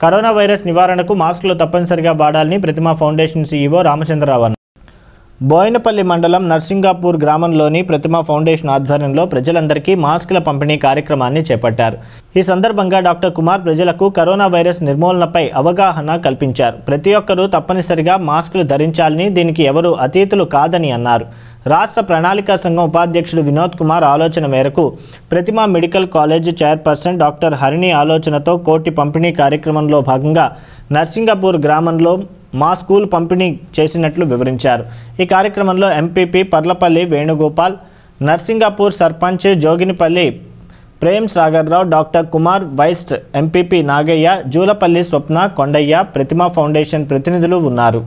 corona virus నివారణకు మాస్కులు తప్పనిసరిగా వాడాలని ప్రతిమా ఫౌండేషన్ సీఈఓ రామచంద్రరావు అన్నారు బోయినపల్లి మండలం నర్సింగాపూర్ గ్రామంలోని ప్రతిమా ఫౌండేషన్ ఆధ్వర్యంలో ప్రజలందరికీ మాస్కుల పంపిణీ కార్యక్రమాన్ని చేపట్టారు ఈ సందర్భంగా డాక్టర్ కుమార్ ప్రజలకు కరోనా వైరస్ నిర్మూలనపై అవగాహన కల్పించారు ప్రతి ఒక్కరూ తప్పనిసరిగా మాస్కులు ధరించాలని దీనికి ఎవరు అతీతులు కాదని అన్నారు రాష్ట్ర ప్రణాళికా సంఘం ఉపాధ్యక్షుడు వినోద్ కుమార్ ఆలోచన మేరకు Pratima medical college chairperson doctor Harini ఆలోచనతో కోటి పంపిణీ కార్యక్రమంలో భాగంగా నర్సింగాపూర్ గ్రామంలో మా స్కూల్ పంపిణీ చేసినట్లు వివరించారు ఈ కార్యక్రమంలో MPP Parlapalli Venugopal Narsingapur sarpanch Joginipalli Prem Sagarrao doctor Kumar vice MPP Nagayya Julapalli Swapna Kondayya Pratima foundation ప్రతినిధులు ఉన్నారు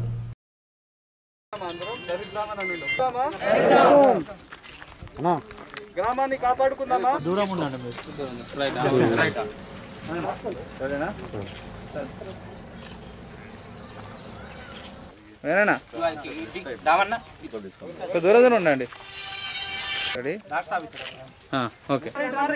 గ్రామాన్ని కాపాడుకుందామా వేరేనా కొంచెం దూరం దూరం ఉండండి రెడీ ఆ, ఓకే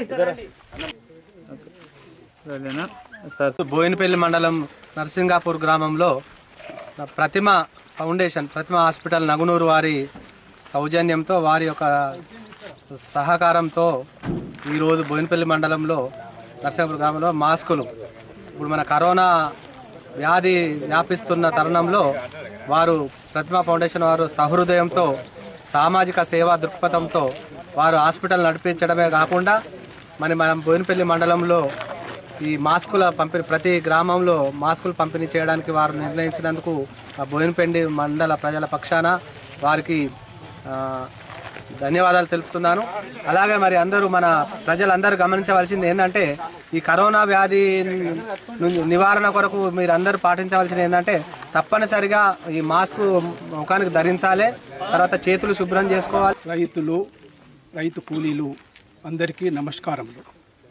రెడీనా సార్ బోయినపల్లి మండలం నర్సింగాపూర్ గ్రామంలో ప్రతిమ ఫౌండేషన్ ప్రతిమ హాస్పిటల్ నగునూరు వారి సౌజన్యంతో వారి యొక్క సహకారంతో ఈరోజు బోయినపల్లి మండలంలో నర్సింగాపూర్ గ్రామంలో మాస్కులు ఇప్పుడు మన కరోనా వ్యాధి వ్యాపిస్తున్న తరుణంలో వారు ప్రతిమ ఫౌండేషన్ వారు సహృదయంతో సామాజిక సేవా దృక్పథంతో వారు హాస్పిటల్ నడిపించడమే కాకుండా మరి మనం బోయినపల్లి మండలంలో ఈ మాస్కుల పంపిణీ ప్రతి గ్రామంలో మాస్కులు పంపిణీ చేయడానికి వారు నిర్ణయించినందుకు ఆ బోయినపెండి మండల ప్రజల పక్షాన వారికి ఆ, ధన్యవాదాలు తెలుపుతున్నాను అలాగే మరి అందరూ మన ప్రజలందరూ గమనించవలసింది ఏంటంటే ఈ కరోనా వ్యాధి ను- నివారణ కొరకు మీరు అందరూ పాటించవలసింది ఏంటంటే తప్పనిసరిగా ఈ మాస్క్ ముఖానికి ధరించాలి తర్వాత చేతులు శుభ్రం చేసుకోవాలి రైతులు రైతు కూలీలు అందరికీ నమస్కారములు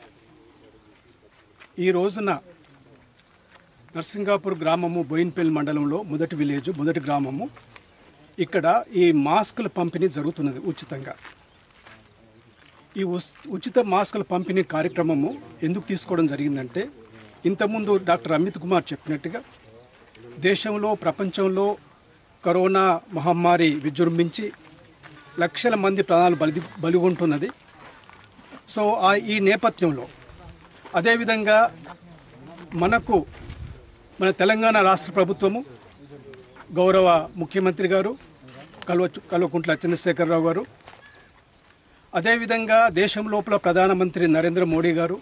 ఈ రోజున నర్సింగాపూర్ గ్రామము బోయిన్పల్లి మండలంలో మొదటి విలేజ్ మొదటి గ్రామము ఇక్కడ ఈ మాస్కుల పంపిణీ జరుగుతున్నది ఉచితంగా ఈ ఉస్- ఉచిత మాస్కుల పంపిణీ కార్యక్రమము ఎందుకు తీసుకోవడం జరిగిందంటే ఇంతకుముందు డాక్టర్ అమిత్ కుమార్ చెప్పినట్టుగా దేశంలో ప్రపంచంలో కరోనా మహమ్మారి విజృంభించి లక్షల మంది ప్రాణాలు బలి బలిగొంటున్నది సో ఆ ఈ నేపథ్యంలో అదేవిధంగా మనకు మన తెలంగాణ రాష్ట్ర ప్రభుత్వము గౌరవ ముఖ్యమంత్రి గారు కల్వ కల్వకుంట్ల చంద్రశేఖరరావు గారు అదేవిధంగా దేశం లోపల ప్రధానమంత్రి నరేంద్ర మోడీ గారు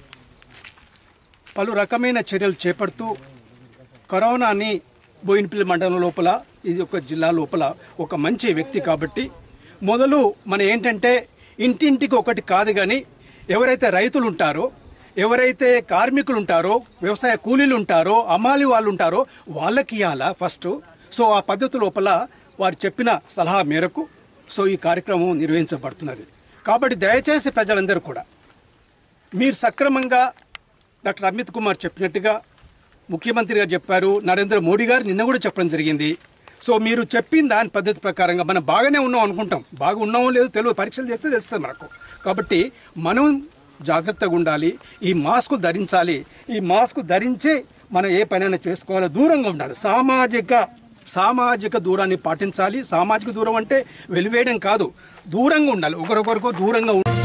పలు రకమైన చర్యలు చేపడుతూ కరోనాని బోయినపల్లి మండలం లోపల ఇది ఒక జిల్లా లోపల ఒక మంచి వ్యక్తి కాబట్టి మొదలు మన ఏంటంటే ఇంటింటికి ఒకటి కాదు కానీ ఎవరైతే రైతులు ఉంటారో ఎవరైతే కార్మికులు ఉంటారో వ్యవసాయ కూలీలు ఉంటారో అమాలి వాళ్ళు ఉంటారో వాళ్ళకి ఇవ్వాలా ఫస్ట్ సో ఆ పద్ధతి లోపల వారు చెప్పిన సలహా మేరకు సో ఈ కార్యక్రమం నిర్వహించబడుతున్నది కాబట్టి దయచేసి ప్రజలందరూ కూడా మీరు సక్రమంగా డాక్టర్ అమిత్ కుమార్ చెప్పినట్టుగా ముఖ్యమంత్రి గారు చెప్పారు నరేంద్ర మోడీ గారు నిన్న కూడా చెప్పడం జరిగింది సో మీరు చెప్పిన దాని పద్ధతి ప్రకారంగా మనం బాగానే ఉన్నాం అనుకుంటాం బాగా ఉన్నామో లేదో తెలియదు పరీక్షలు చేస్తే తెలుస్తుంది మనకు కాబట్టి మనం జాగ్రత్తగా ఉండాలి ఈ మాస్క్ ధరించాలి ఈ మాస్క్ ధరించే మనం ఏ పనైనా చేసుకోవాలో దూరంగా ఉండాలి సామాజిక సామాజిక దూరాన్ని పాటించాలి సామాజిక దూరం అంటే వెలివేయడం కాదు దూరంగా ఉండాలి ఒకరొకరికి దూరంగా ఉండాలి